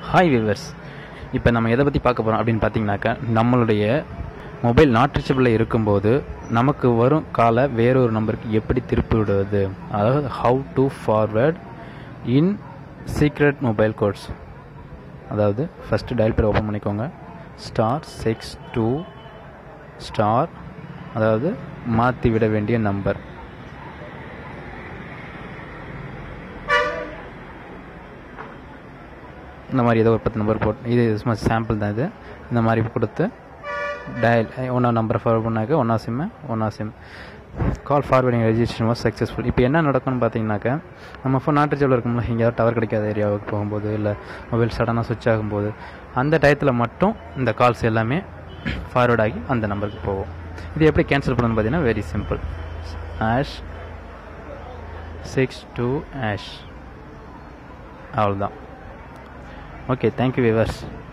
hi viewers இப்போ நம்ம எதை பற்றி பார்க்க போகிறோம் அப்படின்னு பார்த்தீங்கன்னாக்கா நம்மளுடைய மொபைல் நாட் ரீச்சபிளில் இருக்கும்போது நமக்கு வரும் காலை வேறொரு நம்பருக்கு எப்படி திருப்பி விடுவது அதாவது how to forward in secret mobile codes அதாவது ஃபஸ்ட்டு டயல் பேர் ஓப்பன் பண்ணிக்கோங்க ஸ்டார் சிக்ஸ் டூ ஸ்டார் அதாவது மாற்றி விட வேண்டிய நம்பர் இந்த மாதிரி ஏதோ ஒரு பத்து நம்பர் போட்டு இது சும்மா சாம்பிள் தான் இது இந்த மாதிரி கொடுத்து டயல் ஒன்றா நம்பரை ஃபார்வர்ட் பண்ணாக்க ஒன்றா சிம்மு ஒன்றா sim call forwarding registration was successful இப்போ என்ன நடக்கும்னு பார்த்தீங்கன்னாக்கா நம்ம ஃபோன் நாட்டு ஜெவில் இருக்கும்போது எங்கேயாவது டவர் கிடைக்காத ஏரியாவுக்கு போகும்போது இல்லை மொபைல் சடனாக சுவிட்ச் ஆகும்போது அந்த டயத்தில் மட்டும் இந்த கால்ஸ் எல்லாமே ஃபார்வர்ட் ஆகி அந்த நம்பருக்கு போகும் இது எப்படி கேன்சல் பண்ணணும்னு பார்த்தீங்கன்னா very simple hash six two hash அவ்வளோதான் ஓகே தேங்க்யூ விவர்ஸ்